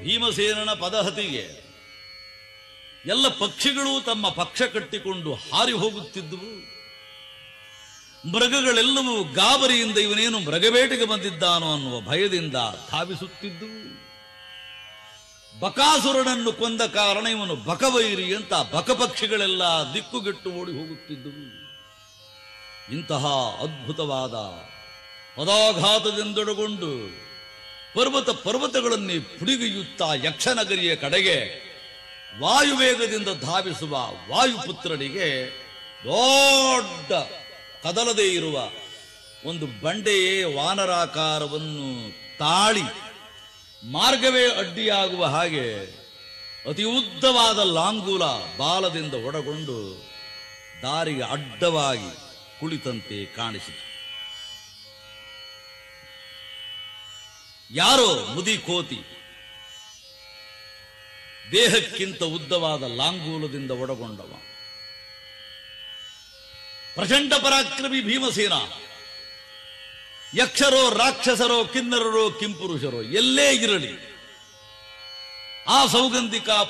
ಭೀಮಸೇನನ ಪದಹತಿಗೆ ಎಲ್ಲ ಪಕ್ಷಿಗಳು ತಮ್ಮ ಪಕ್ಷ ಕಟ್ಟಿಕೊಂಡು ಹಾರಿ ಹೋಗುತ್ತಿದ್ದುವು ಮೃಗಗಳೆಲ್ಲವೂ ಗಾಬರಿಯಿಂದ ಇವನೇನು ಮೃಗಬೇಟೆಗೆ ಬಂದಿದ್ದಾನೋ ಅನ್ನುವ ಭಯದಿಂದ ಧಾವಿಸುತ್ತಿದ್ದುವು ಬಕಾಸುರನನ್ನು ಕೊಂದ ಕಾರಣ ಇವನು ಬಕವೈರಿ ಅಂತ ಬಕಪಕ್ಷಿಗಳೆಲ್ಲ ದಿಕ್ಕುಗೆಟ್ಟು ಓಡಿ ಹೋಗುತ್ತಿದ್ದುವು ಇಂತಹ ಅದ್ಭುತವಾದ ಪದಾಘಾತದಿಂದೊಡಗೊಂಡು ಪರ್ವತ ಪರ್ವತಗಳನ್ನೇ ಪುಡಿಗೆಯುತ್ತಾ ಯಕ್ಷನಗರಿಯ ಕಡೆಗೆ ವಾಯುವೇಗದಿಂದ ಧಾವಿಸುವ ವಾಯುಪುತ್ರನಿಗೆ ದೊಡ್ಡ ಕದಲದೇ ಇರುವ ಒಂದು ಬಂಡೆಯೇ ವಾನರಾಕಾರವನ್ನು ತಾಳಿ ಮಾರ್ಗವೇ ಅಡ್ಡಿಯಾಗುವ ಹಾಗೆ ಅತಿ ಉದ್ದವಾದ ಲಾಂಗೂಲ ಬಾಲದಿಂದ ಒಡಗೊಂಡು ದಾರಿಗೆ ಅಡ್ಡವಾಗಿ ಕುಳಿತಂತೆ ಕಾಣಿಸಿತು ಯಾರೋ ಮುದಿ ಕೋತಿ ದೇಹಕ್ಕಿಂತ ಉದ್ದವಾದ ಲಾಂಗೂಲದಿಂದ ಒಡಗೊಂಡವ ಪ್ರಚಂಡ ಪರಾಕ್ರಮಿ ಭೀಮಸೇನ ಯಕ್ಷರೋ ರಾಕ್ಷಸರೋ ಕಿನ್ನರರೋ ಕಿಂಪುರುಷರೋ ಎಲ್ಲೇ ಇರಲಿ ಆ ಸೌಗಂಧಿಕ